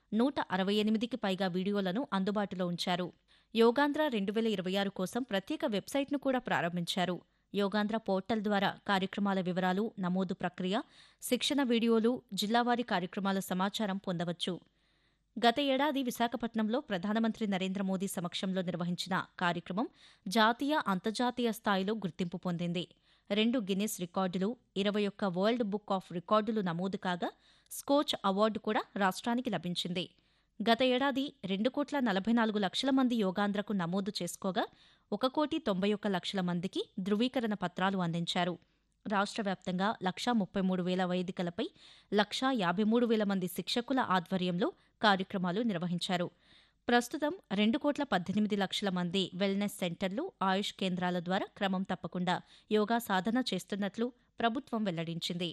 నూట అరవై ఎనిమిదికి పైగా వీడియోలను అందుబాటులో ఉంచారు యోగాంధ్ర రెండు వేల ఇరవై ఆరు కోసం ప్రత్యేక వెబ్సైట్ను కూడా ప్రారంభించారు యోగాంధ్ర పోర్టల్ ద్వారా కార్యక్రమాల వివరాలు నమోదు ప్రక్రియ శిక్షణ వీడియోలు జిల్లావారీ కార్యక్రమాల సమాచారం పొందవచ్చు గత ఏడాది విశాఖపట్నంలో ప్రధానమంత్రి నరేంద్ర మోదీ సమక్షంలో నిర్వహించిన కార్యక్రమం జాతీయ అంతర్జాతీయ స్థాయిలో గుర్తింపు పొందింది రెండు గిన్నిస్ రికార్డులు ఇరవై ఒక్క వరల్డ్ బుక్ ఆఫ్ రికార్డులు నమోదు కాగా స్కోచ్ అవార్డు కూడా రాష్ట్రానికి లభించింది గత ఏడాది రెండు కోట్ల నలభై నాలుగు లక్షల మంది యోగాంధ్రకు నమోదు చేసుకోగా ఒక కోటి తొంభై ఒక్క లక్షల మందికి ధృవీకరణ పత్రాలు అందించారు రాష్ట్ర వ్యాప్తంగా లక్షా ముప్పై మూడు వేల వేదికలపై లక్షా యాభై మూడు వేల మంది శిక్షకుల ఆధ్వర్యంలో కార్యక్రమాలు నిర్వహించారు ప్రస్తుతం రెండు కోట్ల పద్దెనిమిది లక్షల మంది వెల్నెస్ సెంటర్లు ఆయుష్ కేంద్రాల ద్వారా క్రమం తప్పకుండా యోగా సాధన చేస్తున్నట్లు ప్రభుత్వం వెల్లడించింది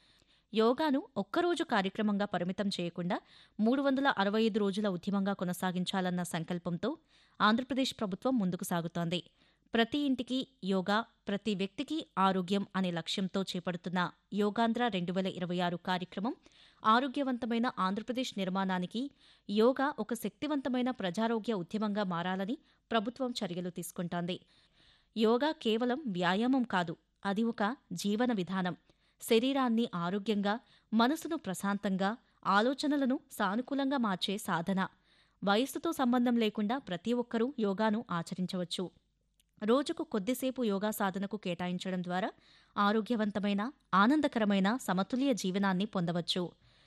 యోగాను ఒక్కరోజు కార్యక్రమంగా పరిమితం చేయకుండా మూడు వందల అరవై ఐదు రోజుల ఉద్యమంగా కొనసాగించాలన్న సంకల్పంతో ఆంధ్రప్రదేశ్ ప్రభుత్వం ముందుకు సాగుతోంది ప్రతి ఇంటికి యోగా ప్రతి వ్యక్తికి ఆరోగ్యం అనే లక్ష్యంతో చేపడుతున్న యోగాంధ్ర రెండు వేల ఇరవై ఆరు కార్యక్రమం ఆరోగ్యవంతమైన ఆంధ్రప్రదేశ్ నిర్మాణానికి యోగా ఒక శక్తివంతమైన ప్రజారోగ్య ఉద్యమంగా మారాలని ప్రభుత్వం చర్యలు తీసుకుంటోంది యోగా కేవలం వ్యాయామం కాదు అది ఒక జీవన విధానం శరీరాన్ని ఆరోగ్యంగా మనసును ప్రశాంతంగా ఆలోచనలను సానుకూలంగా మార్చే సాధన వయస్సుతో సంబంధం లేకుండా ప్రతి ఒక్కరూ యోగాను ఆచరించవచ్చు రోజుకు కొద్దిసేపు యోగా సాధనకు కేటాయించడం ద్వారా ఆరోగ్యవంతమైన ఆనందకరమైన సమతుల్య జీవనాన్ని పొందవచ్చు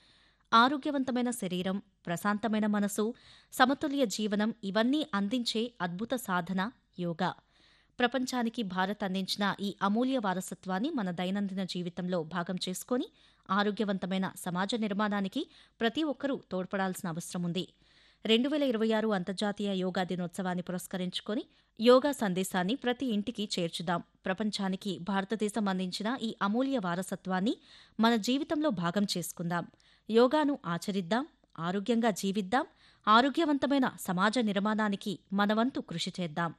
ఆరోగ్యవంతమైన శరీరం ప్రశాంతమైన మనసు సమతుల్య జీవనం ఇవన్నీ అందించే అద్భుత సాధన యోగా ప్రపంచానికి భారత్ అందించిన ఈ అమూల్య వారసత్వాన్ని మన దైనందిన జీవితంలో భాగం చేసుకొని ఆరోగ్యవంతమైన సమాజ నిర్మాణానికి ప్రతి ఒక్కరూ తోడ్పడాల్సిన అవసరం ఉంది రెండు వేల ఇరవై ఆరు అంతర్జాతీయ యోగా దినోత్సవాన్ని పురస్కరించుకొని యోగా సందేశాన్ని ప్రతి ఇంటికి చేర్చుదాం ప్రపంచానికి భారతదేశం అందించిన ఈ అమూల్య వారసత్వాన్ని మన జీవితంలో భాగం చేసుకుందాం యోగాను ఆచరిద్దాం ఆరోగ్యంగా జీవిద్దాం ఆరోగ్యవంతమైన సమాజ నిర్మాణానికి మనవంతు కృషి చేద్దాం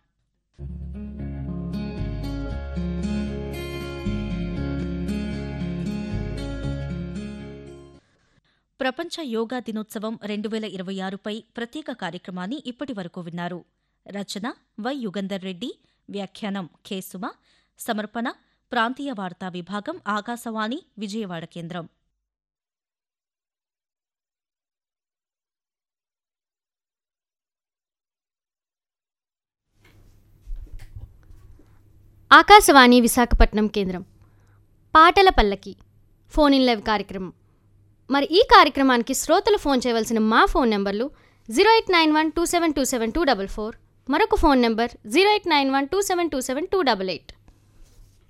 ప్రపంచ యోగా దినోత్సవం రెండు వేల ఇరవై ఆరుపై ప్రత్యేక కార్యక్రమాన్ని ఇప్పటి వరకు విన్నారు రచన వై యుగంధర్ రెడ్డి వ్యాఖ్యానం కె సుమ సమర్పణ ప్రాంతీయ వార్తా విభాగం ఆకాశవాణి విజయవాడ కేంద్రం ఆకాశవాణి విశాఖపట్నం కేంద్రం పాటల పల్లకి ఫోన్ ఇన్ లైవ్ కార్యక్రమం మరి ఈ కార్యక్రమానికి శ్రోతలు ఫోన్ చేయవలసిన మా ఫోన్ నెంబర్లు zero eight nine one two seven two seven two double four మరొక phone number zero eight nine one two seven two seven two double eight